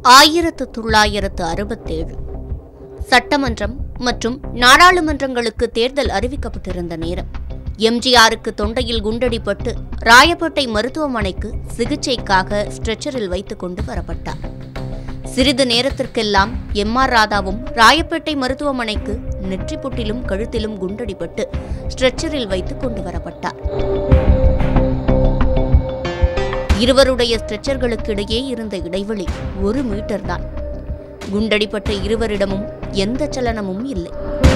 ஆயிரத்து தொள்ளாயிரத்து அறுபத்தேழு சட்டமன்றம் மற்றும் நாடாளுமன்றங்களுக்கு தேர்தல் அறிவிக்கப்பட்டிருந்த நேரம் எம்ஜிஆருக்கு தொண்டையில் குண்டடிப்பட்டு ராயப்பேட்டை மருத்துவமனைக்கு சிகிச்சைக்காக ஸ்ட்ரெச்சரில் வைத்துக் கொண்டு வரப்பட்டார் சிறிது நேரத்திற்கெல்லாம் எம் ஆர் ராதாவும் ராயப்பேட்டை மருத்துவமனைக்கு நெற்றிப்புட்டிலும் கழுத்திலும் குண்டடிப்பட்டு ஸ்ட்ரெச்சரில் வைத்து கொண்டு வரப்பட்டார் இருவருடைய ஸ்ட்ரெச்சர்களுக்கு இடையே இருந்த இடைவெளி ஒரு மீட்டர் தான் குண்டடிப்பட்ட இருவரிடமும் எந்த சலனமும் இல்லை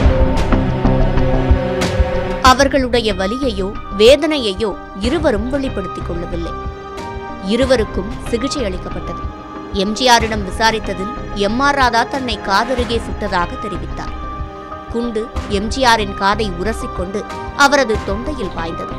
அவர்களுடைய வலியையோ வேதனையையோ இருவரும் வெளிப்படுத்திக் கொள்ளவில்லை இருவருக்கும் சிகிச்சை அளிக்கப்பட்டது எம்ஜிஆரிடம் விசாரித்ததில் எம் ஆர் ராதா தன்னை காதருகே சுட்டதாக தெரிவித்தார் குண்டு எம்ஜிஆரின் காதை உரசிக்கொண்டு அவரது தொண்டையில் பாய்ந்தது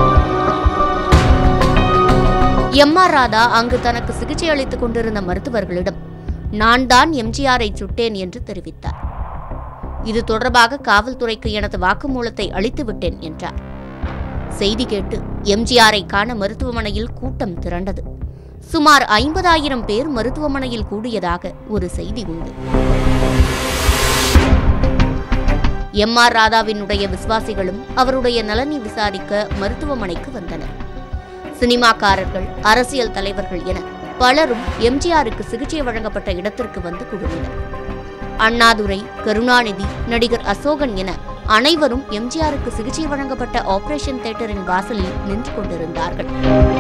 எம் ஆர் ராதா அங்கு தனக்கு சிகிச்சை அளித்துக் கொண்டிருந்த மருத்துவர்களிடம் நான் தான் எம்ஜிஆரை சுட்டேன் என்று தெரிவித்தார் இது தொடர்பாக காவல்துறைக்கு எனது வாக்குமூலத்தை அளித்து விட்டேன் என்றார் செய்தி கேட்டு எம்ஜிஆரை காண மருத்துவமனையில் கூட்டம் திரண்டது சுமார் ஐம்பதாயிரம் பேர் மருத்துவமனையில் கூடியதாக ஒரு செய்தி உண்டு எம் ஆர் ராதாவினுடைய விசுவாசிகளும் அவருடைய நலனை விசாரிக்க மருத்துவமனைக்கு வந்தனர் சினிமாக்காரர்கள் அரசியல் தலைவர்கள் என பலரும் எம்ஜிஆருக்கு சிகிச்சை வழங்கப்பட்ட இடத்திற்கு வந்து குழுமினர் அண்ணாதுரை கருணாநிதி நடிகர் அசோகன் என அனைவரும் எம்ஜிஆருக்கு சிகிச்சை வழங்கப்பட்ட ஆபரேஷன் தியேட்டரின் வாசலில் நின்று கொண்டிருந்தார்கள்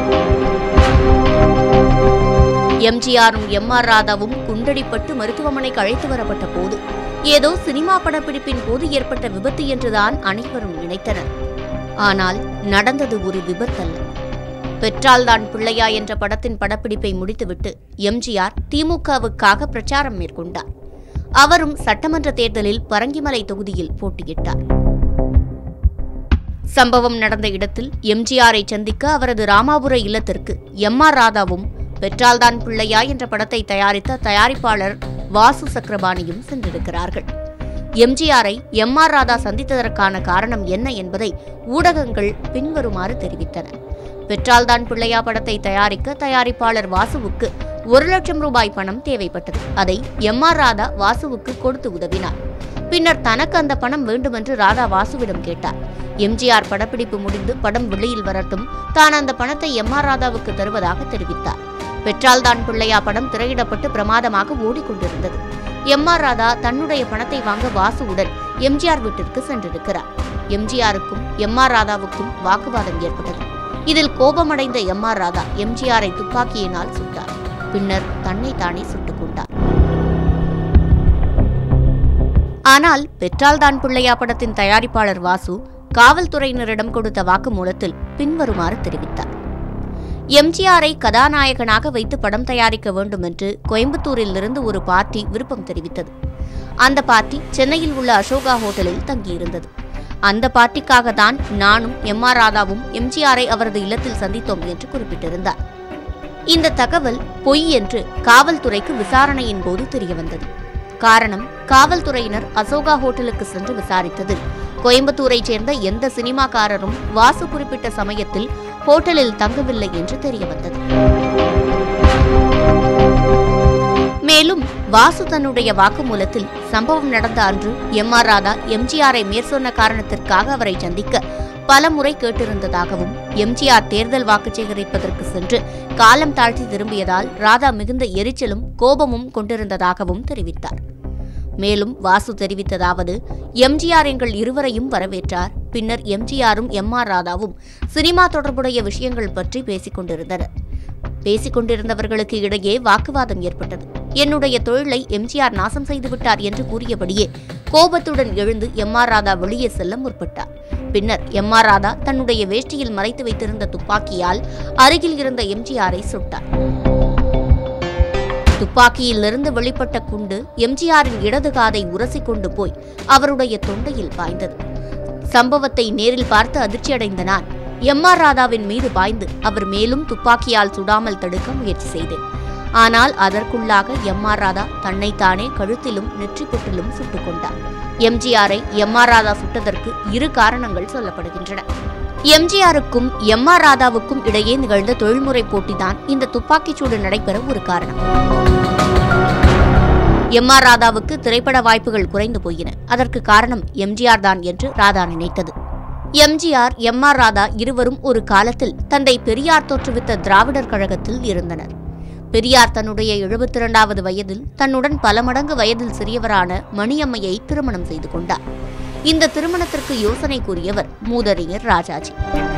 எம்ஜிஆரும் எம் ஆர் ராதாவும் குண்டடிப்பட்டு மருத்துவமனைக்கு அழைத்து வரப்பட்ட போது ஏதோ சினிமா படப்பிடிப்பின் போது ஏற்பட்ட விபத்து என்றுதான் அனைவரும் நினைத்தனர் ஆனால் நடந்தது ஒரு விபத்தல்ல பெற்றால்தான் பிள்ளையா என்ற படத்தின் படப்பிடிப்பை முடித்துவிட்டு எம்ஜிஆர் திமுகவுக்காக பிரச்சாரம் மேற்கொண்டார் அவரும் சட்டமன்ற தேர்தலில் பரங்கிமலை தொகுதியில் போட்டியிட்டார் சம்பவம் நடந்த இடத்தில் எம்ஜிஆரை சந்திக்க அவரது ராமாபுர இல்லத்திற்கு எம் ஆர் ராதாவும் பெற்றால்தான் பிள்ளையா என்ற படத்தை தயாரித்த தயாரிப்பாளர் வாசு சக்கரபாணியும் சென்றிருக்கிறார்கள் எம்ஜிஆரை எம் ஆர் ராதா சந்தித்ததற்கான காரணம் என்ன என்பதை ஊடகங்கள் பின்வருமாறு தெரிவித்தன பெற்றால்தான் பிள்ளையா படத்தை தயாரிக்க தயாரிப்பாளர் வாசுவுக்கு ஒரு லட்சம் ரூபாய் பணம் தேவைப்பட்டது அதை எம் ஆர் ராதா வாசுவுக்கு கொடுத்து உதவினார் பின்னர் தனக்கு அந்த பணம் வேண்டுமென்று ராதா வாசுவிடம் கேட்டார் எம்ஜிஆர் படப்பிடிப்பு முடிந்து படம் வெளியில் வரட்டும் தான் அந்த பணத்தை எம் ஆர் ராதாவுக்கு தருவதாக தெரிவித்தார் பெற்றால்தான் பிள்ளையா படம் திரையிடப்பட்டு பிரமாதமாக ஓடிக்கொண்டிருந்தது எம் ஆர் ராதா தன்னுடைய பணத்தை வாங்க வாசுவுடன் எம்ஜிஆர் வீட்டிற்கு சென்றிருக்கிறார் எம்ஜிஆருக்கும் எம் ஆர் ராதாவுக்கும் வாக்குவாதம் ஏற்பட்டது இதில் கோபமடைந்த எம் ஆர் ராதா எம்ஜிஆரை துப்பாக்கியினால் சுட்டார் பின்னர் தன்னை தானே சுட்டுக் கொண்டார் ஆனால் பெற்றால்தான் பிள்ளையா படத்தின் தயாரிப்பாளர் வாசு காவல்துறையினரிடம் கொடுத்த வாக்குமூலத்தில் பின்வருமாறு தெரிவித்தார் எம்ஜிஆரை கதாநாயகனாக வைத்து படம் தயாரிக்க வேண்டும் என்று கோயம்புத்தூரில் இருந்து ஒரு பார்ட்டி விருப்பம் தெரிவித்தது அந்த பார்ட்டி சென்னையில் உள்ள அசோகா ஹோட்டலில் தங்கியிருந்தது அந்த பார்ட்டிக்காக தான் நானும் எம் ஆர் ராதாவும் எம்ஜிஆரை அவரது இல்லத்தில் சந்தித்தோம் என்று குறிப்பிட்டிருந்தார் இந்த தகவல் பொய் என்று காவல்துறைக்கு விசாரணையின் போது தெரியவந்தது காரணம் காவல்துறையினர் அசோகா ஹோட்டலுக்கு சென்று விசாரித்ததில் கோயம்புத்தூரைச் சேர்ந்த எந்த சினிமாக்காரரும் வாசு குறிப்பிட்ட சமயத்தில் ஹோட்டலில் தங்கவில்லை என்று தெரியவந்தது மேலும் வாசு தன்னுடைய வாக்குமூலத்தில் சம்பவம் நடந்த அன்று எம் ஆர் ராதா எம்ஜிஆரை மேற்சொன்ன காரணத்திற்காக அவரை சந்திக்க பல முறை கேட்டிருந்ததாகவும் எம்ஜிஆர் தேர்தல் வாக்கு சேகரிப்பதற்கு சென்று காலம் தாழ்த்தி திரும்பியதால் ராதா மிகுந்த எரிச்சலும் கோபமும் கொண்டிருந்ததாகவும் தெரிவித்தார் மேலும் வாசு தெரிவித்ததாவது எம்ஜிஆர் எங்கள் இருவரையும் வரவேற்றார் பின்னர் எம்ஜிஆரும் எம் ஆர் ராதாவும் சினிமா தொடர்புடைய விஷயங்கள் பற்றி பேசிக் கொண்டிருந்தனர் பேசிக் கொண்டிருந்தவர்களுக்கு இடையே வாக்குவாதம் ஏற்பட்டது என்னுடைய தொழிலை எம்ஜிஆர் நாசம் செய்துவிட்டார் என்று கூறியபடியே கோபத்துடன் எழுந்து எம் ஆர் ராதா வெளியே செல்ல முற்பட்டார் பின்னர் எம் ஆர் ராதா தன்னுடைய வேஷ்டியில் மறைத்து வைத்திருந்த துப்பாக்கியால் அருகில் இருந்த எம்ஜிஆரை சுட்டார் துப்பாக்கியிலிருந்து வெளிப்பட்ட குண்டு எம்ஜிஆரின் இடது காதை உரசிக்கொண்டு போய் அவருடைய தொண்டையில் பாய்ந்தது சம்பவத்தை நேரில் பார்த்து அதிர்ச்சியடைந்த நான் எம் ஆர் ராதாவின் மீது பாய்ந்து அவர் மேலும் துப்பாக்கியால் சுடாமல் தடுக்க முயற்சி செய்தேன் ஆனால் அதற்குள்ளாக எம் ஆர் ராதா தன்னைத்தானே கழுத்திலும் நெற்றிப்புட்டிலும் சுட்டுக் கொண்டார் எம்ஜிஆரை எம் ஆர் ராதா சுட்டதற்கு இரு காரணங்கள் சொல்லப்படுகின்றன எம்ஜிஆருக்கும் எம் ஆர் ராதாவுக்கும் இடையே நிகழ்ந்த தொழில்முறை போட்டிதான் இந்த துப்பாக்கிச்சூடு நடைபெற ஒரு காரணம் எம் ஆர் ராதாவுக்கு திரைப்பட வாய்ப்புகள் குறைந்து போயின அதற்கு காரணம் எம்ஜிஆர் தான் என்று ராதா நினைத்தது எம்ஜிஆர் எம் ஆர் ராதா இருவரும் ஒரு காலத்தில் தந்தை பெரியார் தோற்றுவித்த திராவிடர் கழகத்தில் இருந்தனர் பெரியார் தன்னுடைய எழுபத்தி இரண்டாவது வயதில் தன்னுடன் பல மடங்கு வயதில் சிறியவரான மணியம்மையை திருமணம் செய்து கொண்டார் இந்த திருமணத்திற்கு யோசனை கூறியவர் மூதறிஞர் ராஜாஜி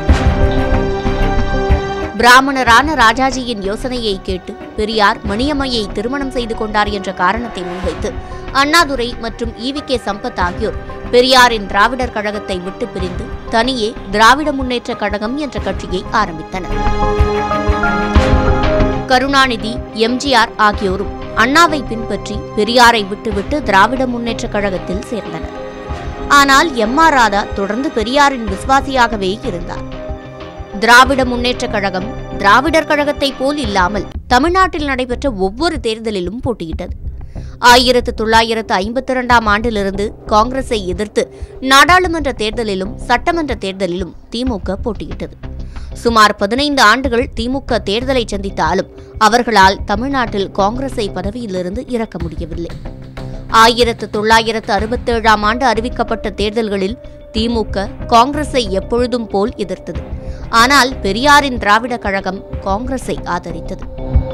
பிராமணரான ராஜாஜியின் யோசனையை கேட்டு பெரியார் மணியம்மையை திருமணம் செய்து கொண்டார் என்ற காரணத்தை முன்வைத்து அண்ணாதுரை மற்றும் ஈவி கே சம்பத் ஆகியோர் பெரியாரின் திராவிடர் கழகத்தை விட்டு பிரிந்து தனியே திராவிட முன்னேற்ற கழகம் என்ற கட்சியை ஆரம்பித்தனர் கருணாநிதி எம்ஜிஆர் ஆகியோரும் அண்ணாவை பின்பற்றி பெரியாரை விட்டுவிட்டு திராவிட முன்னேற்ற கழகத்தில் சேர்ந்தனர் ஆனால் எம் ஆர் ராதா தொடர்ந்து பெரியாரின் விசுவாசியாகவே இருந்தார் திராவிட முன்னேற்ற கழகம் திராவிடர் கழகத்தைப் போல் இல்லாமல் தமிழ்நாட்டில் நடைபெற்ற ஒவ்வொரு தேர்தலிலும் போட்டியிட்டது ஆயிரத்து தொள்ளாயிரத்து ஐம்பத்தி இரண்டாம் ஆண்டிலிருந்து காங்கிரஸை எதிர்த்து நாடாளுமன்ற தேர்தலிலும் சட்டமன்ற தேர்தலிலும் திமுக போட்டியிட்டது சுமார் பதினைந்து ஆண்டுகள் திமுக தேர்தலை சந்தித்தாலும் அவர்களால் தமிழ்நாட்டில் காங்கிரஸை பதவியிலிருந்து இறக்க முடியவில்லை ஆயிரத்து தொள்ளாயிரத்து அறுபத்தேழாம் ஆண்டு அறிவிக்கப்பட்ட தேர்தல்களில் திமுக காங்கிரஸை எப்பொழுதும் போல் எதிர்த்தது ஆனால் பெரியாரின் திராவிட கழகம் காங்கிரஸை ஆதரித்தது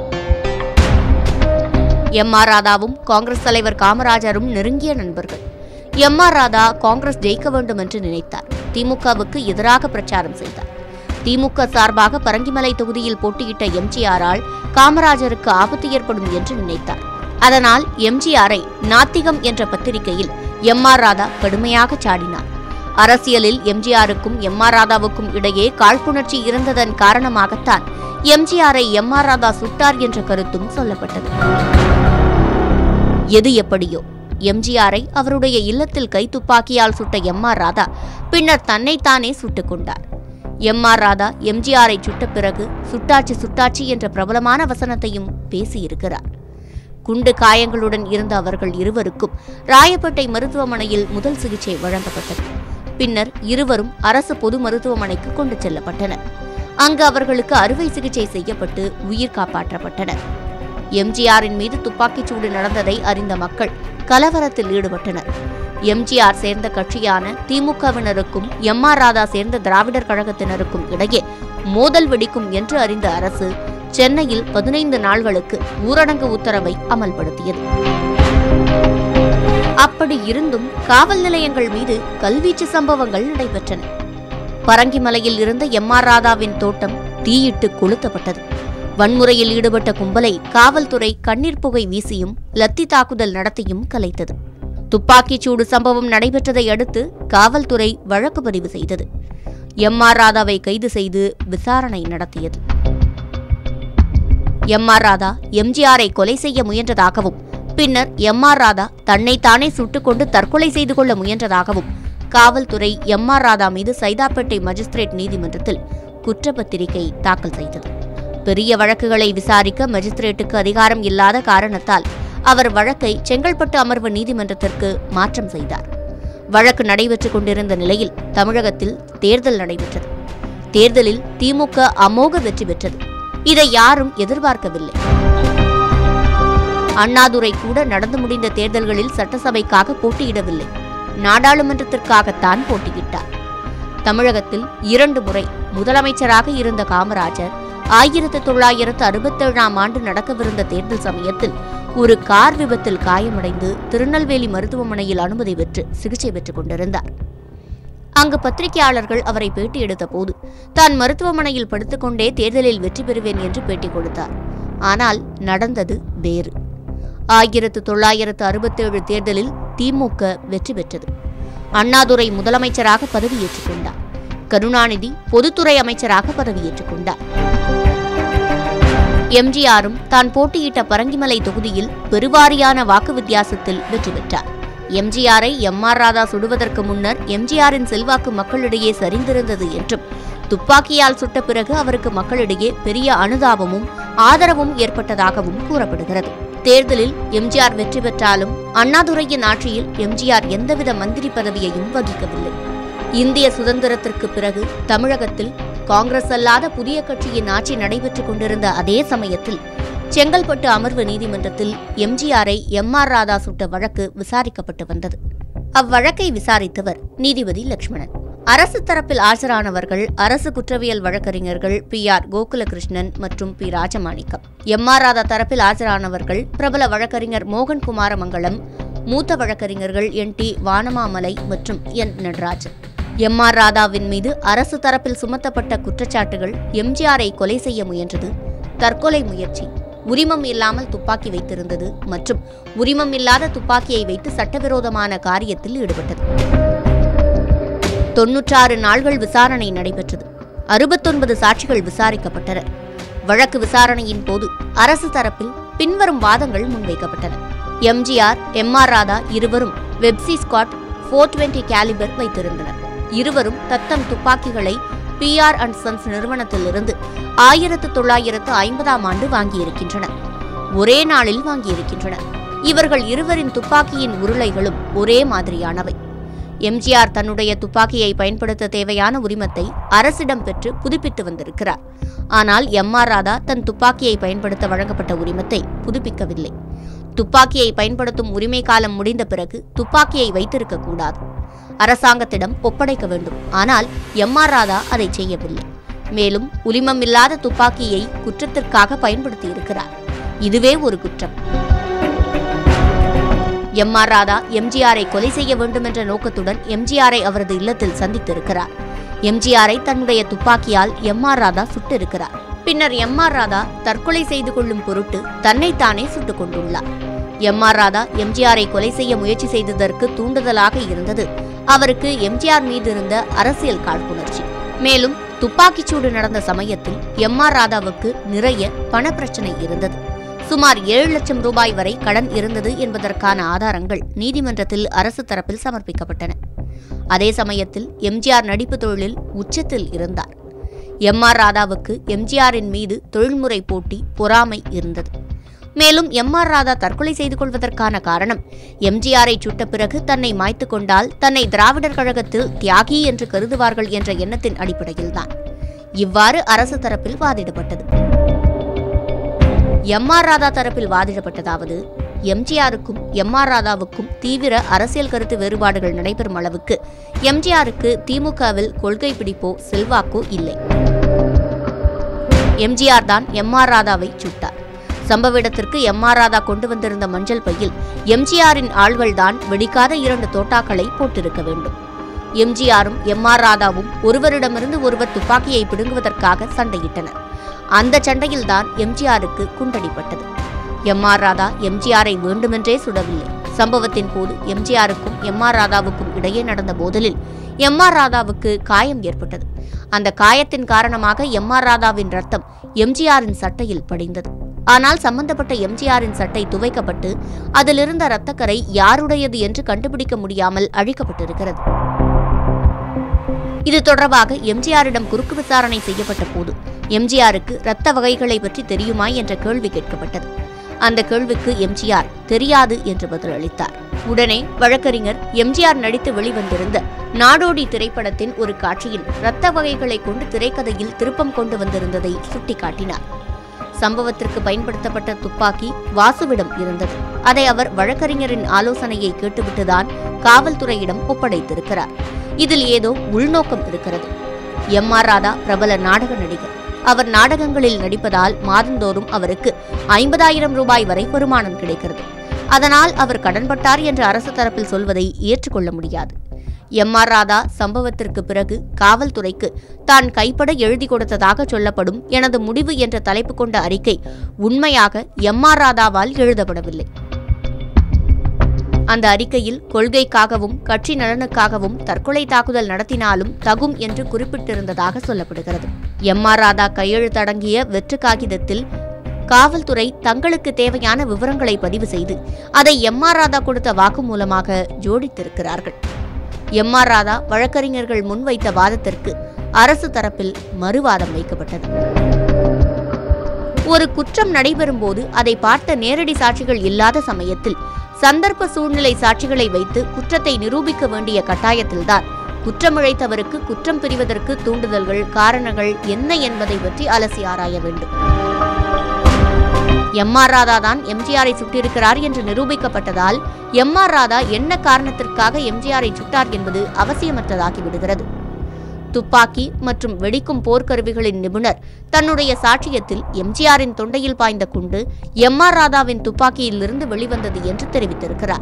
எம் ஆர் ராதாவும் காங்கிரஸ் தலைவர் காமராஜரும் நெருங்கிய நண்பர்கள் எம் ஆர் ராதா காங்கிரஸ் ஜெயிக்க வேண்டும் என்று நினைத்தார் திமுகவுக்கு எதிராக பிரச்சாரம் செய்தார் திமுக சார்பாக பரங்கிமலை தொகுதியில் போட்டியிட்ட எம்ஜிஆரால் காமராஜருக்கு ஆபத்து ஏற்படும் என்று நினைத்தார் அதனால் எம்ஜிஆரை நாத்திகம் என்ற பத்திரிகையில் எம் ஆர் ராதா கடுமையாக சாடினார் அரசியலில் எம்ஜிஆருக்கும் எம் ஆர் ராதாவுக்கும் இடையே காழ்ப்புணர்ச்சி இருந்ததன் காரணமாகத்தான் எம்ஜிஆரை எம் ஆர் ராதா சுட்டார் என்ற கருத்தும் சொல்லப்பட்டது எது எப்படியோ எம்ஜிஆரை அவருடைய இல்லத்தில் கைத்துப்பாக்கியால் சுட்ட எம் ஆர் ராதா பின்னர் தன்னைத்தானே சுட்டுக் கொண்டார் எம் ஆர் ராதா எம்ஜிஆரை சுட்ட பிறகு சுட்டாச்சி சுட்டாச்சி என்ற பிரபலமான வசனத்தையும் பேசியிருக்கிறார் குண்டு காயங்களுடன் இருந்த அவர்கள் இருவருக்கும் ராயப்பேட்டை மருத்துவமனையில் முதல் சிகிச்சை வழங்கப்பட்டது பின்னர் இருவரும் அரசு பொது மருத்துவமனைக்கு கொண்டு செல்லப்பட்டனர் அங்கு அவர்களுக்கு அறுவை சிகிச்சை செய்யப்பட்டு உயிர் காப்பாற்றப்பட்டனர் எம்ஜிஆரின் மீது துப்பாக்கிச் சூடு நடந்ததை அறிந்த மக்கள் கலவரத்தில் ஈடுபட்டனர் எம்ஜிஆர் சேர்ந்த கட்சியான திமுகவினருக்கும் எம் ஆர் ராதா சேர்ந்த திராவிடர் கழகத்தினருக்கும் இடையே மோதல் வெடிக்கும் என்று அறிந்த அரசு சென்னையில் பதினைந்து நாள்களுக்கு ஊரடங்கு உத்தரவை அமல்படுத்தியது அப்படி இருந்தும் காவல் நிலையங்கள் மீது கல்வீச்சு சம்பவங்கள் நடைபெற்றன பரங்கிமலையில் இருந்த எம் ஆர் ராதாவின் தோட்டம் தீயிட்டு கொளுத்தப்பட்டது வன்முறையில் ஈடுபட்ட கும்பலை காவல்துறை கண்ணீர் புகை வீசியும் லத்தி தாக்குதல் நடத்தியும் கலைத்தது துப்பாக்கிச் சூடு சம்பவம் நடைபெற்றதை அடுத்து காவல்துறை வழக்கு பதிவு செய்தது எம் ஆர் ராதாவை கைது செய்து விசாரணை நடத்தியது எம் ஆர் ராதா எம்ஜிஆரை கொலை செய்ய முயன்றதாகவும் பின்னர் எம் ஆர் ராதா தன்னைத்தானே சுட்டுக்கொண்டு தற்கொலை செய்து கொள்ள முயன்றதாகவும் காவல்துறை எம் ஆர் ராதா மீது சைதாப்பேட்டை மஜிஸ்திரேட் நீதிமன்றத்தில் குற்றப்பத்திரிகை தாக்கல் செய்தது பெரிய வழக்குகளை விசாரிக்க மஜிஸ்திரேட்டுக்கு அதிகாரம் இல்லாத காரணத்தால் அவர் வழக்கை செங்கல்பட்டு அமர்வு நீதிமன்றத்திற்கு மாற்றம் செய்தார் வழக்கு நடைபெற்றுக் கொண்டிருந்த நிலையில் தமிழகத்தில் தேர்தல் நடைபெற்றது தேர்தலில் திமுக அமோக வெற்றி பெற்றது இதை யாரும் எதிர்பார்க்கவில்லை அண்ணாதுரை கூட நடந்து முடிந்த தேர்தல்களில் சட்டசபைக்காக போட்டியிடவில்லை நாடாளுமன்றத்திற்காகத்தான் போட்டியிட்டார் தமிழகத்தில் இரண்டு முறை முதலமைச்சராக இருந்த காமராஜர் ஆயிரத்து தொள்ளாயிரத்து அறுபத்தேழாம் ஆண்டு நடக்கவிருந்த தேர்தல் சமயத்தில் ஒரு கார் விபத்தில் காயமடைந்து திருநெல்வேலி மருத்துவமனையில் அனுமதி பெற்று சிகிச்சை பெற்றுக் கொண்டிருந்தார் அங்கு பத்திரிகையாளர்கள் அவரை பேட்டி எடுத்த போது தான் மருத்துவமனையில் படுத்துக்கொண்டே தேர்தலில் வெற்றி பெறுவேன் என்று பேட்டி கொடுத்தார் ஆனால் நடந்தது வேறு ஆயிரத்து தொள்ளாயிரத்து அறுபத்தேழு தேர்தலில் திமுக வெற்றி பெற்றது அண்ணாதுரை முதலமைச்சராக பதவியேற்றுக் கொண்டார் கருணாநிதி பொதுத்துறை அமைச்சராக பதவியேற்றுக் கொண்டார் எம்ஜிஆரும் தான் போட்டியிட்ட பரங்கிமலை தொகுதியில் பெருவாரியான வாக்கு வித்தியாசத்தில் வெற்றி பெற்றார் எம்ஜிஆரை எம் ஆர் ராதா சுடுவதற்கு முன்னர் எம்ஜிஆரின் செல்வாக்கு மக்களிடையே சரிந்திருந்தது என்றும் துப்பாக்கியால் சுட்ட பிறகு அவருக்கு மக்களிடையே பெரிய அனுதாபமும் ஆதரவும் ஏற்பட்டதாகவும் கூறப்படுகிறது தேர்தலில் எம்ஜிஆர் வெற்றி பெற்றாலும் அண்ணாதுரையின் ஆட்சியில் எம்ஜிஆர் எந்தவித மந்திரி பதவியையும் வகிக்கவில்லை இந்திய சுதந்திரத்திற்கு பிறகு தமிழகத்தில் காங்கிரஸ் அல்லாத புதிய கட்சியின் ஆட்சி நடைபெற்றுக் கொண்டிருந்த அதே சமயத்தில் செங்கல்பட்டு அமர்வு நீதிமன்றத்தில் எம்ஜிஆரை எம் ஆர் ராதா சுட்ட வழக்கு விசாரிக்கப்பட்டு வந்தது அவ்வழக்கை விசாரித்தவர் நீதிபதி லட்சுமணன் அரசு தரப்பில் ஆஜரானவர்கள் அரசு குற்றவியல் வழக்கறிஞர்கள் பி ஆர் கோகுலகிருஷ்ணன் மற்றும் P Rajamanickam M R Radha தரப்பில் ஆஜரானவர்கள் பிரபல வழக்கறிஞர் மோகன் குமாரமங்கலம் மூத்த வழக்கறிஞர்கள் என் டி வானமாமலை மற்றும் என் நடராஜன் எம் ஆர் ராதாவின் மீது அரசு தரப்பில் சுமத்தப்பட்ட குற்றச்சாட்டுகள் எம்ஜிஆரை கொலை செய்ய முயன்றது தற்கொலை முயற்சி உரிமம் இல்லாமல் துப்பாக்கி வைத்திருந்தது மற்றும் உரிமம் இல்லாத துப்பாக்கியை வைத்து சட்டவிரோதமான காரியத்தில் ஈடுபட்டது தொன்னூற்றாறு நாள்கள் விசாரணை நடைபெற்றது அறுபத்தொன்பது சாட்சிகள் விசாரிக்கப்பட்டனர் வழக்கு விசாரணையின் போது அரசு தரப்பில் பின்வரும் வாதங்கள் முன்வைக்கப்பட்டன எம்ஜிஆர் எம் ஆர் ராதா இருவரும் Webley Scott four twenty calibre வைத்திருந்தனர் இருவரும் தத்தம் துப்பாக்கிகளை பிஆர் அண்ட் சன்ஸ் நிறுவனத்திலிருந்து ஆயிரத்து தொள்ளாயிரத்து ஐம்பதாம் ஆண்டு வாங்கியிருக்கின்றனர் ஒரே நாளில் வாங்கியிருக்கின்றனர் இவர்கள் இருவரின் துப்பாக்கியின் உருளைகளும் ஒரே மாதிரியானவை எம்ஜிஆர் தன்னுடைய துப்பாக்கியை பயன்படுத்த தேவையான உரிமத்தை அரசிடம் பெற்று புதுப்பித்து வந்திருக்கிறார் ஆனால் எம் ஆர் ராதா தன் துப்பாக்கியை பயன்படுத்த வழங்கப்பட்ட உரிமத்தை புதுப்பிக்கவில்லை துப்பாக்கியை பயன்படுத்தும் உரிமை காலம் முடிந்த பிறகு துப்பாக்கியை வைத்திருக்க கூடாது அரசாங்கத்திடம் ஒப்படைக்க வேண்டும் ஆனால் எம் ஆர் ராதா அதை செய்யவில்லை மேலும் உரிமமில்லாத துப்பாக்கியை குற்றத்திற்காக பயன்படுத்தியிருக்கிறார் இதுவே ஒரு குற்றம் எம் ஆர் ராதா எம்ஜிஆரை கொலை செய்ய வேண்டும் என்ற நோக்கத்துடன் எம்ஜிஆரை அவரது இல்லத்தில் சந்தித்திருக்கிறார் எம்ஜிஆரை தன்னுடைய துப்பாக்கியால் எம் ஆர் ராதா சுட்டிருக்கிறார் பின்னர் எம் ஆர் ராதா தற்கொலை செய்து கொள்ளும் பொருட்டு தன்னைத்தானே சுட்டுக் கொண்டுள்ளார் எம் ஆர் ராதா எம்ஜிஆரை கொலை செய்ய முயற்சி செய்ததற்கு தூண்டுதலாக இருந்தது அவருக்கு எம்ஜிஆர் மீது இருந்த அரசியல் காழ்ப்புணர்ச்சி மேலும் துப்பாக்கிச்சூடு நடந்த சமயத்தில் எம் ஆர் ராதாவுக்கு நிறைய பணப்பிரச்சனை இருந்தது சுமார் ஏழு லட்சம் ரூபாய் வரை கடன் இருந்தது என்பதற்கான ஆதாரங்கள் நீதிமன்றத்தில் அரசு தரப்பில் சமர்ப்பிக்கப்பட்டன அதே சமயத்தில் எம்ஜிஆர் நடிப்பு தொழிலில் உச்சத்தில் இருந்தார் எம் ஆர் ராதாவுக்கு எம்ஜிஆரின் மீது தொழில்முறை போட்டி பொறாமை இருந்தது மேலும் எம் ஆர் ராதா தற்கொலை செய்து கொள்வதற்கான காரணம் எம்ஜிஆரை சுட்ட பிறகு தன்னை மாய்த்து கொண்டால் தன்னை திராவிடர் கழகத்தில் தியாகி என்று கருதுவார்கள் என்ற எண்ணத்தின் அடிப்படையில்தான் இவ்வாறு அரசு தரப்பில் வாதிடப்பட்டது எம் ஆர் ராதா தரப்பில் வாதிடப்பட்டதாவது எம்ஜிஆருக்கும் எம் ஆர் ராதாவுக்கும் தீவிர அரசியல் கருத்து வேறுபாடுகள் நடைபெறும் அளவுக்கு எம்ஜிஆருக்கு திமுகவில் கொள்கை பிடிப்போ செல்வாக்கோ இல்லை எம்ஜிஆர் தான் எம் ஆர் ராதாவை சுட்டார் சம்பவ இடத்திற்கு எம் ஆர் ராதா கொண்டு வந்திருந்த மஞ்சள் பையில் எம்ஜிஆரின் ஆள்கள்தான் வெடிக்காத இரண்டு தோட்டாக்களை போட்டிருக்க வேண்டும் எம்ஜிஆரும் எம் ஆர் ராதாவும் ஒருவரிடமிருந்து ஒருவர் துப்பாக்கியை பிடுங்குவதற்காக சண்டையிட்டனர் அந்த சண்டையில்தான் எம்ஜிஆருக்கு குண்டடிப்பட்டது எம் ஆர் ராதா எம்ஜிஆரை வேண்டுமென்றே சுடவில்லை சம்பவத்தின் போது எம்ஜிஆருக்கும் எம் ஆர் ராதாவுக்கும் இடையே நடந்த மோதலில் எம் ஆர் ராதாவுக்கு காயம் ஏற்பட்டது அந்த காயத்தின் காரணமாக எம் ஆர் ராதாவின் ரத்தம் எம்ஜிஆரின் சட்டையில் படிந்தது ஆனால் சம்பந்தப்பட்ட எம்ஜிஆரின் சட்டை துவைக்கப்பட்டு அதிலிருந்த இரத்தக்கரை யாருடையது என்று கண்டுபிடிக்க முடியாமல் அழிக்கப்பட்டிருக்கிறது இது தொடர்பாக எம்ஜிஆரிடம் குறுக்கு விசாரணை செய்யப்பட்ட போது எம்ஜிஆருக்கு இரத்த வகைகளை பற்றி தெரியுமா என்ற கேள்வி கேட்கப்பட்டது அந்த கேள்விக்கு எம்ஜிஆர் தெரியாது என்று பதிலளித்தார் உடனே வழக்கறிஞர் எம்ஜிஆர் நடித்து வெளிவந்திருந்த நாடோடி திரைப்படத்தின் ஒரு காட்சியில் இரத்த வகைகளை கொண்டு திரைக்கதையில் திருப்பம் கொண்டு வந்திருந்ததை சுட்டிக்காட்டினார் சம்பவத்திற்கு பயன்படுத்தப்பட்ட துப்பாக்கி வாசுவிடம் இருந்தது அதை அவர் வழக்கறிஞரின் ஆலோசனையை கேட்டுவிட்டுதான் காவல்துறையிடம் ஒப்படைத்திருக்கிறார் இதில் ஏதோ உள்நோக்கம் இருக்கிறது எம் ஆர் ராதா பிரபல நாடக நடிகர் அவர் நாடகங்களில் நடிப்பதால் மாதந்தோறும் அவருக்கு ஐம்பதாயிரம் ரூபாய் வரை வருமானம் கிடைக்கிறது அதனால் அவர் கடன்பட்டார் என்று அரசு தரப்பில் சொல்வதை ஏற்றுக்கொள்ள முடியாது எம் ஆர் ராதா சம்பவத்திற்கு பிறகு காவல்துறைக்கு தான் கைப்பட எழுதி கொடுத்ததாக சொல்லப்படும் எனது முடிவு என்ற தலைப்பு கொண்ட அறிக்கை உண்மையாக எம் ஆர் ராதாவால் எழுதப்படவில்லை அந்த அறிக்கையில் கொள்கைக்காகவும் கட்சி நலனுக்காகவும் தற்கொலை தாக்குதல் நடத்தினாலும் தகும் என்று குறிப்பிட்டிருந்ததாக சொல்லப்படுகிறது எம் ஆர் ராதா கையெழுத்தடங்கிய வெற்று காகிதத்தில் காவல்துறை தங்களுக்கு தேவையான விவரங்களை பதிவு செய்து அதை எம் ஆர் ராதா கொடுத்த வாக்குமூலமாக ஜோடித்திருக்கிறார்கள் எம் ஆர் ராதா வழக்கறிஞர்கள் முன்வைத்த வாதத்திற்கு அரசு தரப்பில் மறுவாதம் வைக்கப்பட்டது ஒரு குற்றம் நடைபெறும்போது அதை பார்த்த நேரடி சாட்சிகள் இல்லாத சமயத்தில் சந்தர்ப்ப சூழ்நிலை சாட்சிகளை வைத்து குற்றத்தை நிரூபிக்க வேண்டிய கட்டாயத்தில்தான் குற்றமிழைத்தவருக்கு குற்றம் புரிவதற்கு தூண்டுதல்கள் காரணங்கள் என்ன என்பதை பற்றி அலசி ஆராய வேண்டும் எம் ஆர் ராதா தான் எம்ஜிஆரை சுட்டிருக்கிறார் என்று நிரூபிக்கப்பட்டதால் எம் ஆர் ராதா என்ன காரணத்திற்காக எம்ஜிஆரை சுட்டார் என்பது அவசியமற்றதாகி விடுகிறது துப்பாக்கி மற்றும் வெடிக்கும் போர்க்கருவிகளின் நிபுணர் தன்னுடைய சாட்சியத்தில் எம்ஜிஆரின் தொண்டையில் பாய்ந்த குண்டு எம் ஆர் ராதாவின் துப்பாக்கியிலிருந்து வெளிவந்தது என்று தெரிவித்திருக்கிறார்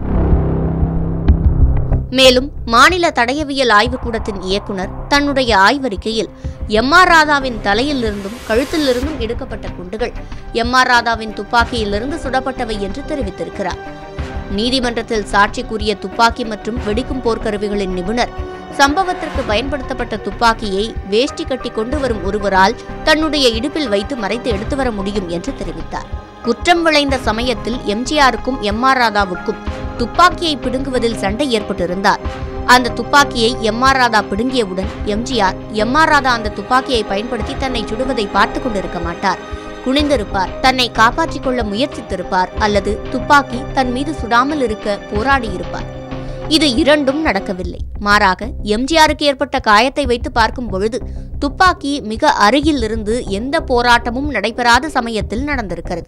மேலும் மாநில தடயவியல் ஆய்வுக்கூடத்தின் இயக்குனர் தன்னுடைய ஆய்வறிக்கையில் எம் ஆர் ராதாவின் தலையிலிருந்தும் கழுத்திலிருந்தும் எடுக்கப்பட்ட குண்டுகள் எம் ஆர் ராதாவின் துப்பாக்கியிலிருந்து சுடப்பட்டவை என்று தெரிவித்திருக்கிறார் நீதிமன்றத்தில் சாட்சி கூறிய துப்பாக்கி மற்றும் வெடிக்கும் போர்க்கருவிகளின் நிபுணர் சம்பவத்திற்கு பயன்படுத்தப்பட்ட துப்பாக்கியை வேஷ்டி கட்டி கொண்டு வரும் ஒருவரால் தன்னுடைய இடுப்பில் வைத்து மறைத்து எடுத்து வர முடியும் என்று தெரிவித்தார் குற்றம் விளைந்த சமயத்தில் எம்ஜிஆருக்கும் எம் ஆர் ராதாவுக்கும் துப்பாக்கியை பிடுங்குவதில் சண்டை ஏற்பட்டிருந்தார் அந்த துப்பாக்கியை எம் ஆர் ராதா பிடுங்கியவுடன் எம்ஜிஆர் எம் ஆர் ராதா அந்த துப்பாக்கியை பயன்படுத்தி தன்னை சுடுவதை பார்த்து கொண்டிருக்க மாட்டார் குனிந்திருப்பார் தன்னை காப்பாற்றிக் கொள்ள முயற்சித்திருப்பார் அல்லது துப்பாக்கி தன் மீது சுடாமல் இருக்க போராடியிருப்பார் இது இரண்டும் நடக்கவில்லை மாறாக எம்ஜிஆருக்கு ஏற்பட்ட காயத்தை வைத்து பார்க்கும் பொழுது துப்பாக்கி மிக அருகில் இருந்து எந்த போராட்டமும் நடைபெறாத சமயத்தில் நடந்திருக்கிறது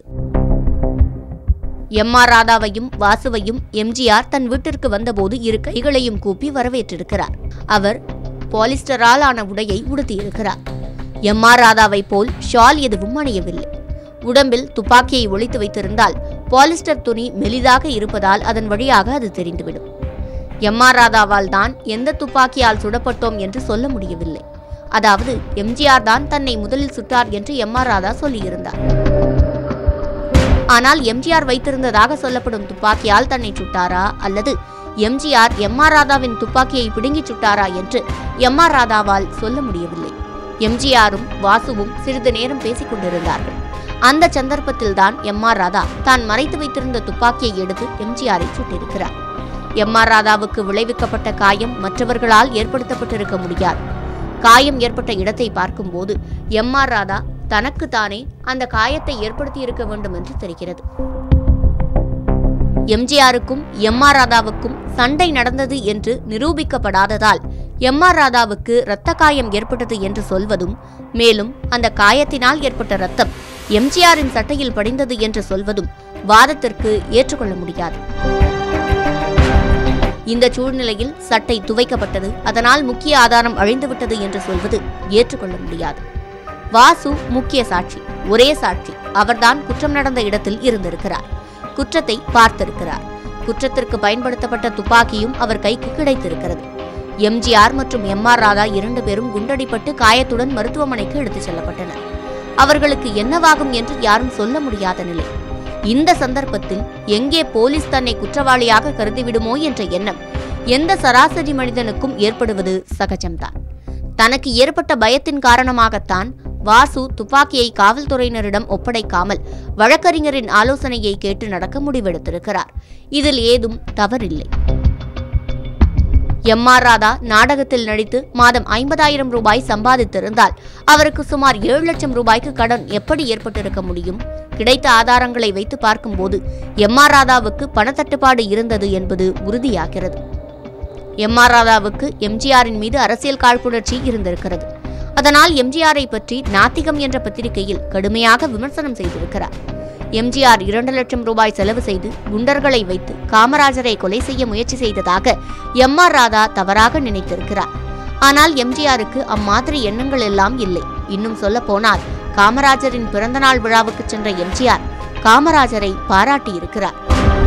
எம் ஆர் ராதாவையும் வாசுவையும் எம்ஜிஆர் தன் வீட்டிற்கு வந்தபோது இரு கைகளையும் கூப்பி வரவேற்றிருக்கிறார் அவர் பாலிஸ்டரால் ஆன உடையை உடுத்தியிருக்கிறார் எம் ஆர் ராதாவை போல் ஷால் எதுவும் அணியவில்லை உடம்பில் துப்பாக்கியை ஒளித்து வைத்திருந்தால் பாலிஸ்டர் துணி மெலிதாக இருப்பதால் அதன் வழியாக அது தெரிந்துவிடும் எம் ஆர் ராதாவால் தான் எந்த துப்பாக்கியால் சுடப்பட்டோம் என்று சொல்ல முடியவில்லை அதாவது எம்ஜிஆர் தான் தன்னை முதலில் சுட்டார் என்று எம் ஆர் ராதா சொல்லியிருந்தார் ஆனால் எம்ஜிஆர் வைத்திருந்ததாக சொல்லப்படும் துப்பாக்கியால் தன்னை சுட்டாரா அல்லது எம்ஜிஆர் எம் ஆர் ராதாவின் துப்பாக்கியை பிடுங்கிச் சுட்டாரா என்று எம் ஆர் ராதாவால் சொல்ல முடியவில்லை எம்ஜிஆரும் வாசுவும் சிறிது நேரம் பேசிக் கொண்டிருந்தார்கள் அந்த சந்தர்ப்பத்தில்தான் எம் ஆர் ராதா தான் மறைத்து வைத்திருந்த துப்பாக்கியை எடுத்து எம்ஜிஆரை சுட்டிருக்கிறார் எம் ஆர் ராதாவுக்கு விளைவிக்கப்பட்ட காயம் மற்றவர்களால் ஏற்படுத்தப்பட்டிருக்க முடியாது காயம் ஏற்பட்ட இடத்தை பார்க்கும்போது எம் ஆர் ராதா தனக்குத்தானே அந்த காயத்தை ஏற்படுத்தியிருக்க வேண்டும் என்று தெரிகிறது எம்ஜிஆருக்கும் எம் ஆர் ராதாவுக்கும் சண்டை நடந்தது என்று நிரூபிக்கப்படாததால் எம் ஆர் ராதாவுக்கு இரத்த காயம் ஏற்பட்டது என்று சொல்வதும் மேலும் அந்த காயத்தினால் ஏற்பட்ட ரத்தம் எம்ஜிஆரின் சட்டையில் படிந்தது என்று சொல்வதும் வாதத்திற்கு ஏற்றுக்கொள்ள முடியாது இந்த சூழ்நிலையில் சட்டை துவைக்கப்பட்டது அதனால் முக்கிய ஆதாரம் அழிந்துவிட்டது என்று சொல்வது ஏற்றுக்கொள்ள முடியாது வாசு முக்கிய சாட்சி ஒரே சாட்சி அவர்தான் குற்றம் நடந்த இடத்தில் இருந்திருக்கிறார் குற்றத்தை பார்த்திருக்கிறார் குற்றத்திற்கு பயன்படுத்தப்பட்ட துப்பாக்கியும் அவர் கைக்கு கிடைத்திருக்கிறது எம்ஜிஆர் மற்றும் எம் ஆர் ராதா இரண்டு பேரும் குண்டடிப்பட்டு காயத்துடன் மருத்துவமனைக்கு எடுத்துச் செல்லப்பட்டனர் அவர்களுக்கு என்னவாகும் என்று யாரும் சொல்ல முடியாத நிலை இந்த சந்தர்ப்பத்தில் எங்கே போலீஸ் தன்னை குற்றவாளியாக கருதிவிடுமோ என்ற எண்ணம் எந்த சராசரி மனிதனுக்கும் ஏற்படுவது சகஜம்தான் தனக்கு ஏற்பட்ட பயத்தின் காரணமாகத்தான் வாசு துப்பாக்கியை காவல்துறையினரிடம் ஒப்படைக்காமல் வழக்கறிஞரின் ஆலோசனையை கேட்டு நடக்க முடிவெடுத்திருக்கிறார் இதில் ஏதும் தவறில்லை எம் ஆர் ராதா நாடகத்தில் நடித்து மாதம் ஐம்பதாயிரம் ரூபாய் சம்பாதித்திருந்தால் அவருக்கு சுமார் ஏழு லட்சம் ரூபாய்க்கு கடன் எப்படி ஏற்பட்டிருக்க முடியும் கிடைத்த ஆதாரங்களை வைத்து பார்க்கும்போது எம் ஆர் ராதாவுக்கு பணத்தட்டுப்பாடு இருந்தது என்பது உறுதியாகிறது எம் ஆர் ராதாவுக்கு எம்ஜிஆரின் மீது அரசியல் காழ்ப்புணர்ச்சி இருந்திருக்கிறது அதனால் எம்ஜிஆரை பற்றி நாத்திகம் என்ற பத்திரிகையில் கடுமையாக விமர்சனம் செய்திருக்கிறார் எம்ஜிஆர் இரண்டு லட்சம் ரூபாய் செலவு செய்து குண்டர்களை வைத்து காமராஜரை கொலை செய்ய முயற்சி செய்ததாக எம் ஆர் ராதா தவறாக நினைத்திருக்கிறார் ஆனால் எம்ஜிஆருக்கு அம்மாதிரி எண்ணங்கள் எல்லாம் இல்லை இன்னும் சொல்ல போனால் காமராஜரின் பிறந்தநாள் விழாவுக்கு சென்ற எம்ஜிஆர் காமராஜரை பாராட்டியிருக்கிறார்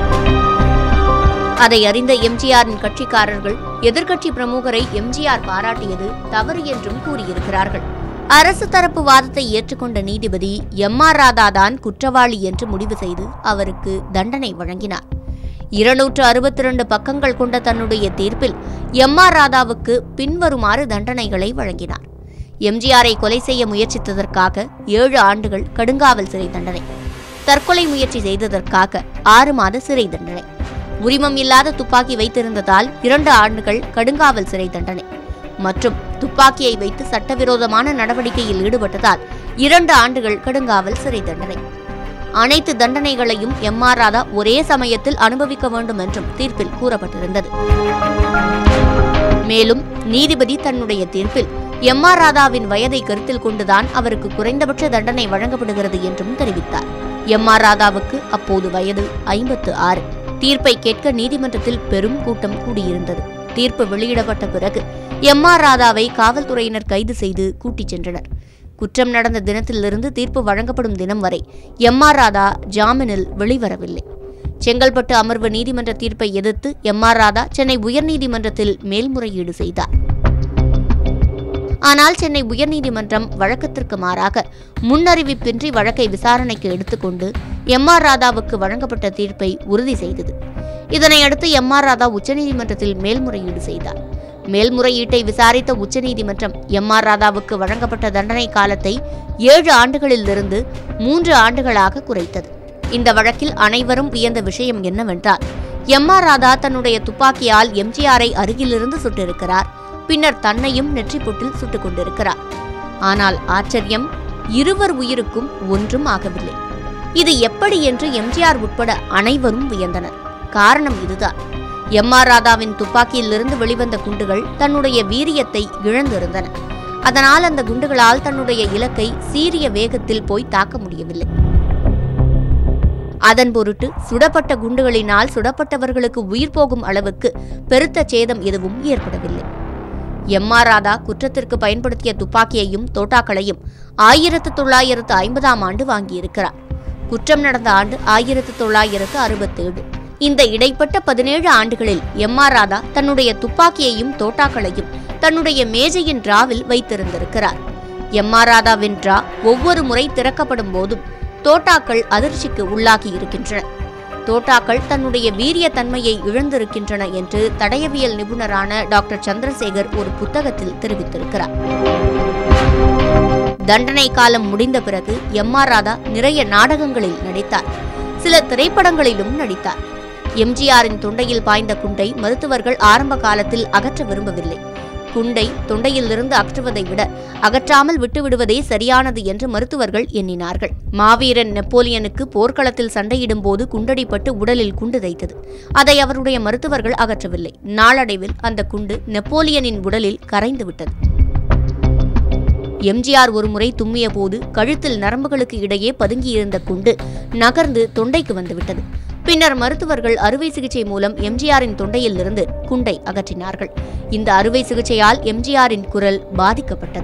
அதை அறிந்த எம்ஜிஆரின் கட்சிக்காரர்கள் எதிர்க்கட்சி பிரமுகரை எம்ஜிஆர் பாராட்டியது தவறு என்றும் கூறியிருக்கிறார்கள் அரசு தரப்பு வாதத்தை ஏற்றுக்கொண்ட நீதிபதி எம் ஆர் ராதா தான் குற்றவாளி என்று முடிவு செய்து அவருக்கு தண்டனை வழங்கினார் இருநூற்று அறுபத்தி இரண்டு பக்கங்கள் கொண்ட தன்னுடைய தீர்ப்பில் எம் ஆர் ராதாவுக்கு பின்வருமாறு தண்டனைகளை வழங்கினார் எம்ஜிஆரை கொலை செய்ய முயற்சித்ததற்காக ஏழு ஆண்டுகள் கடுங்காவல் சிறை தண்டனை தற்கொலை முயற்சி செய்ததற்காக ஆறு மாத சிறை தண்டனை உரிமம் இல்லாத துப்பாக்கி வைத்திருந்ததால் இரண்டு ஆண்டுகள் கடுங்காவல் சிறை தண்டனை மற்றும் துப்பாக்கியை வைத்து சட்டவிரோதமான நடவடிக்கையில் ஈடுபட்டதால் இரண்டு ஆண்டுகள் கடுங்காவல் சிறை தண்டனை அனைத்து தண்டனைகளையும் எம் ஆர் ராதா ஒரே சமயத்தில் அனுபவிக்க வேண்டும் என்றும் தீர்ப்பில் கூறப்பட்டிருந்தது மேலும் நீதிபதி தன்னுடைய தீர்ப்பில் எம் ஆர் ராதாவின் வயதை கருத்தில் கொண்டுதான் அவருக்கு குறைந்தபட்ச தண்டனை வழங்கப்படுகிறது என்றும் தெரிவித்தார் எம் ஆர் ராதாவுக்கு அப்போது வயது ஐம்பத்து ஆறு தீர்ப்பை கேட்க நீதிமன்றத்தில் பெரும் கூட்டம் கூடியிருந்தது தீர்ப்பு வெளியிடப்பட்ட பிறகு எம் ஆர் ராதாவை காவல்துறையினர் கைது செய்து கூட்டிச் சென்றனர் குற்றம் நடந்த தினத்திலிருந்து தீர்ப்பு வழங்கப்படும் தினம் வரை எம் ஆர் ராதா ஜாமீனில் வெளிவரவில்லை செங்கல்பட்டு அமர்வு நீதிமன்ற தீர்ப்பை எதிர்த்து எம் ஆர் ராதா சென்னை உயர்நீதிமன்றத்தில் மேல்முறையீடு செய்தார் ஆனால் சென்னை உயர்நீதிமன்றம் வழக்கத்திற்கு மாறாக முன்னறிவிப்பின்றி வழக்கை விசாரணைக்கு எடுத்துக்கொண்டு எம் ஆர் ராதாவுக்கு வழங்கப்பட்ட தீர்ப்பை உறுதி செய்தது இதனையடுத்து எம் ஆர் ராதா உச்சநீதிமன்றத்தில் மேல்முறையீடு செய்தார் மேல்முறையீட்டை விசாரித்த உச்சநீதிமன்றம் எம் ஆர் ராதாவுக்கு வழங்கப்பட்ட தண்டனை காலத்தை ஏழு ஆண்டுகளிலிருந்து மூன்று ஆண்டுகளாக குறைத்தது இந்த வழக்கில் அனைவரும் வியந்த விஷயம் என்னவென்றால் எம் ஆர் ராதா தன்னுடைய துப்பாக்கியால் எம்ஜிஆரை அருகிலிருந்து சுட்டிருக்கிறார் பின்னர் தன்னையும் நெற்றிப்பொட்டில் சுட்டுக் கொண்டிருக்கிறார் ஆனால் ஆச்சரியம் இருவர் உயிருக்கும் ஒன்றும் ஆகவில்லை இது எப்படி என்று எம்ஜிஆர் உட்பட அனைவரும் வியந்தனர் காரணம் இதுதான் எம் ஆர் ராதாவின் துப்பாக்கியிலிருந்து வெளிவந்த குண்டுகள் தன்னுடைய வீரியத்தை இழந்திருந்தன அதனால் அந்த குண்டுகளால் தன்னுடைய இலக்கை சீரிய வேகத்தில் போய் தாக்க முடியவில்லை அதன் பொருட்டு சுடப்பட்ட குண்டுகளினால் சுடப்பட்டவர்களுக்கு உயிர் போகும் அளவுக்கு பெருத்த சேதம் எதுவும் ஏற்படவில்லை எம் ஆர் ராதா குற்றத்திற்கு பயன்படுத்திய துப்பாக்கியையும் தோட்டாக்களையும் ஆயிரத்து தொள்ளாயிரத்து ஐம்பதாம் ஆண்டு வாங்கியிருக்கிறார் குற்றம் நடந்த ஆண்டு ஆயிரத்து தொள்ளாயிரத்து அறுபத்தேழு இந்த இடைப்பட்ட பதினேழு ஆண்டுகளில் எம் ஆர் ராதா தன்னுடைய துப்பாக்கியையும் தோட்டாக்களையும் தன்னுடைய மேஜையின் டிராவில் வைத்திருந்திருக்கிறார் எம் ஆர் ராதாவின் டிரா ஒவ்வொரு முறை திறக்கப்படும் போதும் தோட்டாக்கள் அதிர்ச்சிக்கு உள்ளாகி இருக்கின்றன தோட்டாக்கள் தன்னுடைய வீரிய தன்மையை இழந்திருக்கின்றன என்று தடயவியல் நிபுணரான டாக்டர் சந்திரசேகர் ஒரு புத்தகத்தில் தெரிவித்திருக்கிறார் தண்டனை காலம் முடிந்த பிறகு எம் ஆர் ராதா நிறைய நாடகங்களில் நடித்தார் சில திரைப்படங்களிலும் நடித்தார் எம்ஜிஆரின் தொண்டையில் பாய்ந்த குண்டை மருத்துவர்கள் ஆரம்ப காலத்தில் அகற்ற விரும்பவில்லை குண்டை தொண்டையிலிருந்து அகற்றுவதை விட அகற்றாமல் விட்டுவிடுவதே சரியானது என்று மருத்துவர்கள் எண்ணினார்கள் மாவீரன் நெப்போலியனுக்கு போர்க்களத்தில் சண்டையிடும் போது குண்டடிப்பட்டு உடலில் குண்டு தைத்தது அதை அவருடைய மருத்துவர்கள் அகற்றவில்லை நாளடைவில் அந்த குண்டு நெப்போலியனின் உடலில் கரைந்து விட்டது எம்ஜிஆர் ஒருமுறை தும்மிய போது கழுத்தில் நரம்புகளுக்கு இடையே பதுங்கியிருந்த குண்டு நகர்ந்து தொண்டைக்கு வந்துவிட்டது பின்னர் மருத்துவர்கள் அறுவை சிகிச்சை மூலம் எம்ஜிஆரின் தொண்டையில் இருந்து குண்டை அகற்றினார்கள் இந்த அறுவை சிகிச்சையால் எம்ஜிஆரின் குரல் பாதிக்கப்பட்டது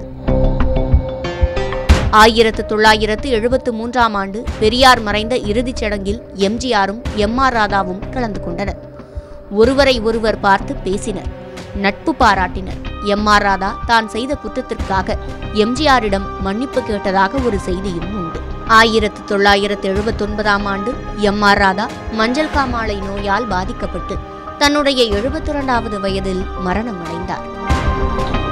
ஆயிரத்து தொள்ளாயிரத்து எழுபத்து மூன்றாம் ஆண்டு பெரியார் மறைந்த இறுதிச் சடங்கில் எம்ஜிஆரும் எம் ஆர் ராதாவும் கலந்து கொண்டனர் ஒருவரை ஒருவர் பார்த்து பேசினர் நட்பு பாராட்டினர் எம் ஆர் ராதா தான் செய்த குற்றத்திற்காக எம்ஜிஆரிடம் மன்னிப்பு கேட்டதாக ஒரு செய்தியும் உண்டு ஆயிரத்து தொள்ளாயிரத்து எழுபத்தொன்பதாம் ஆண்டு எம் ஆர் ராதா மஞ்சள் காமாலை நோயால் பாதிக்கப்பட்டு தன்னுடைய எழுபத்தி இரண்டாவது வயதில் மரணமடைந்தார்